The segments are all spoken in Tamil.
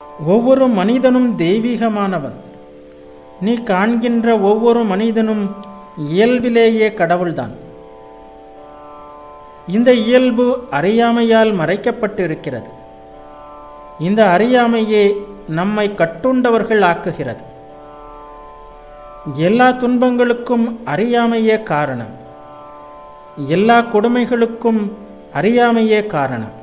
ஒவ்வொரு மனிதனும் தெய்வீகமானவன் நீ காண்கின்ற ஒவ்வொரு மனிதனும் இயல்பிலேயே கடவுள்தான் இந்த இயல்பு அறியாமையால் மறைக்கப்பட்டிருக்கிறது இந்த அறியாமையே நம்மை கட்டுண்டவர்கள் ஆக்குகிறது எல்லா துன்பங்களுக்கும் அறியாமையே காரணம் எல்லா கொடுமைகளுக்கும் அறியாமையே காரணம்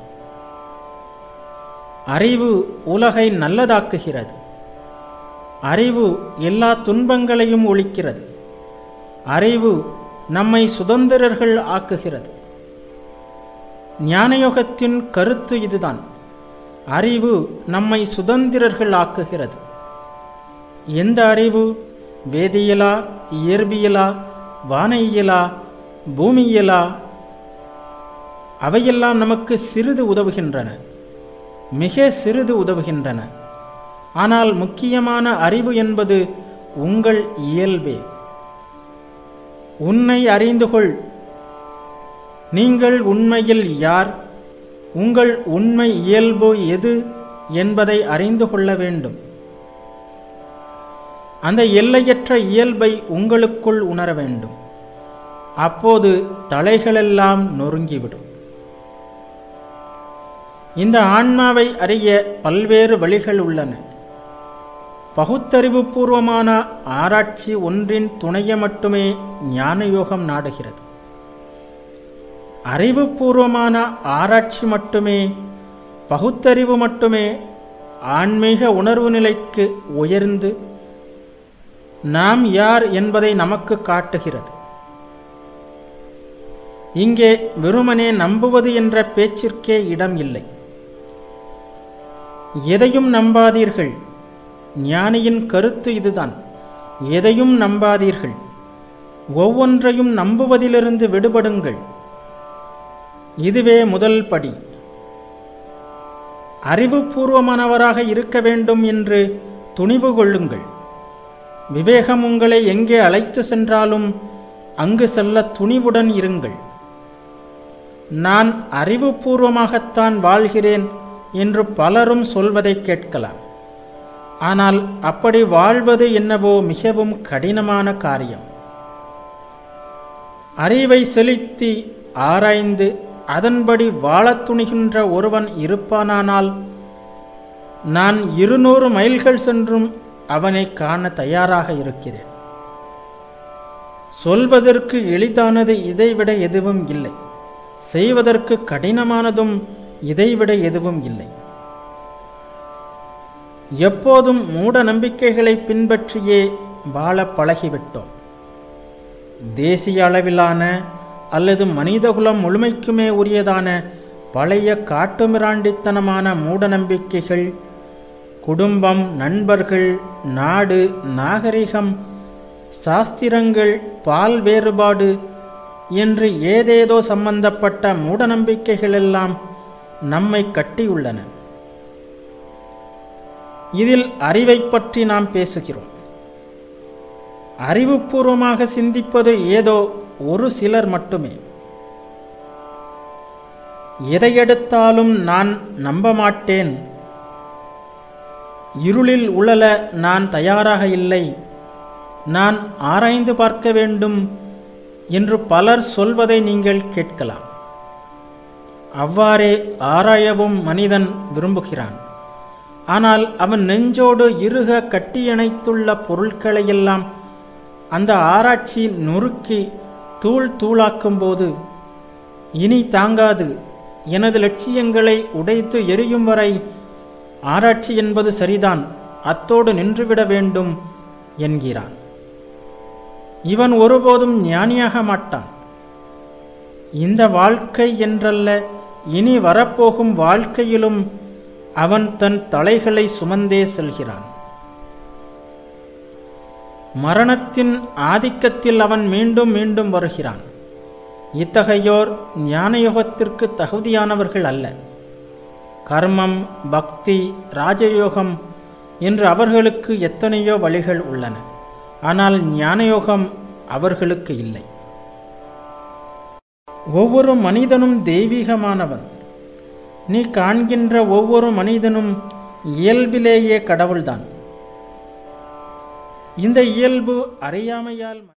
அறிவு உலகை நல்லதாக்குகிறது அறிவு எல்லா துன்பங்களையும் ஒழிக்கிறது அறிவு நம்மை சுதந்திரர்கள் ஆக்குகிறது ஞானயோகத்தின் கருத்து இதுதான் அறிவு நம்மை சுதந்திரர்கள் ஆக்குகிறது எந்த அறிவு வேதியியலா இயற்பியலா வானையியலா பூமியியலா அவையெல்லாம் நமக்கு சிறிது உதவுகின்றன மிக சிறிது உதவுகின்றன ஆனால் முக்கியமான அறிவு என்பது உங்கள் இயல்பே உன்னை அறிந்து கொள் நீங்கள் உண்மையில் யார் உங்கள் உண்மை இயல்பு எது என்பதை அறிந்து கொள்ள வேண்டும் அந்த எல்லையற்ற இயல்பை உங்களுக்குள் உணர வேண்டும் அப்போது தலைகளெல்லாம் நொறுங்கிவிடும் இந்த ஆன்மாவை அறிய பல்வேறு வழிகள் உள்ளன பகுத்தறிவு பூர்வமான ஆராய்ச்சி ஒன்றின் துணையை மட்டுமே ஞானயோகம் நாடுகிறது அறிவுபூர்வமான ஆராய்ச்சி மட்டுமே பகுத்தறிவு மட்டுமே ஆன்மீக உணர்வு நிலைக்கு உயர்ந்து நாம் யார் என்பதை நமக்கு காட்டுகிறது இங்கே வெறுமனே நம்புவது என்ற பேச்சிற்கே இடம் இல்லை எதையும் நம்பாதீர்கள் ஞானியின் கருத்து இதுதான் எதையும் நம்பாதீர்கள் ஒவ்வொன்றையும் நம்புவதிலிருந்து விடுபடுங்கள் இதுவே முதல் படி அறிவுபூர்வமானவராக இருக்க வேண்டும் என்று துணிவு கொள்ளுங்கள் விவேகம் உங்களை எங்கே அழைத்து சென்றாலும் அங்கு செல்ல துணிவுடன் இருங்கள் நான் அறிவுபூர்வமாகத்தான் வாழ்கிறேன் என்று பலரும் சொல்வதை கேட்கலாம் ஆனால் அப்படி வாழ்வது என்னவோ மிகவும் கடினமான காரியம் அறிவை செலுத்தி ஆராய்ந்து அதன்படி வாழத் துணிகின்ற ஒருவன் இருப்பானானால் நான் இருநூறு மைல்கள் சென்றும் அவனை காண தயாராக இருக்கிறேன் சொல்வதற்கு எளிதானது இதைவிட எதுவும் இல்லை செய்வதற்கு கடினமானதும் இதைவிட எதுவும் இல்லை எப்போதும் மூட நம்பிக்கைகளை பின்பற்றியே வாழ பழகிவிட்டோம் தேசிய அளவிலான அல்லது மனிதகுலம் முழுமைக்குமே உரியதான பழைய காட்டுமிராண்டித்தனமான மூட நம்பிக்கைகள் குடும்பம் நண்பர்கள் நாடு நாகரிகம் சாஸ்திரங்கள் பால் வேறுபாடு என்று ஏதேதோ சம்பந்தப்பட்ட மூடநம்பிக்கைகள் எல்லாம் நம்மை கட்டியுள்ளன இதில் அறிவை பற்றி நாம் பேசுகிறோம் அறிவுபூர்வமாக சிந்திப்பது ஏதோ ஒரு சிலர் மட்டுமே எதை எடுத்தாலும் நான் நம்ப மாட்டேன் இருளில் உழல நான் தயாராக இல்லை நான் ஆராய்ந்து பார்க்க வேண்டும் என்று பலர் சொல்வதை நீங்கள் கேட்கலாம் அவ்வாறே ஆராயவும் மனிதன் விரும்புகிறான் ஆனால் அவன் நெஞ்சோடு இருக கட்டியணைத்துள்ள பொருட்களையெல்லாம் அந்த ஆராய்ச்சி நொறுக்கி தூள் தூளாக்கும் போது இனி தாங்காது எனது லட்சியங்களை உடைத்து எரியும் வரை ஆராய்ச்சி என்பது சரிதான் அத்தோடு நின்றுவிட வேண்டும் என்கிறான் இவன் ஒருபோதும் ஞானியாக மாட்டான் இந்த வாழ்க்கை என்றல்ல இனி வரப்போகும் வாழ்க்கையிலும் அவன் தன் தலைகளை சுமந்தே செல்கிறான் மரணத்தின் ஆதிக்கத்தில் அவன் மீண்டும் மீண்டும் வருகிறான் இத்தகையோர் ஞானயோகத்திற்கு தகுதியானவர்கள் அல்ல கர்மம் பக்தி ராஜயோகம் என்று அவர்களுக்கு எத்தனையோ வழிகள் உள்ளன ஆனால் ஞானயோகம் அவர்களுக்கு இல்லை ஒவ்வொரு மனிதனும் தெய்வீகமானவன் நீ காண்கின்ற ஒவ்வொரு மனிதனும் இயல்பிலேயே கடவுள்தான் இந்த இயல்பு அறியாமையால்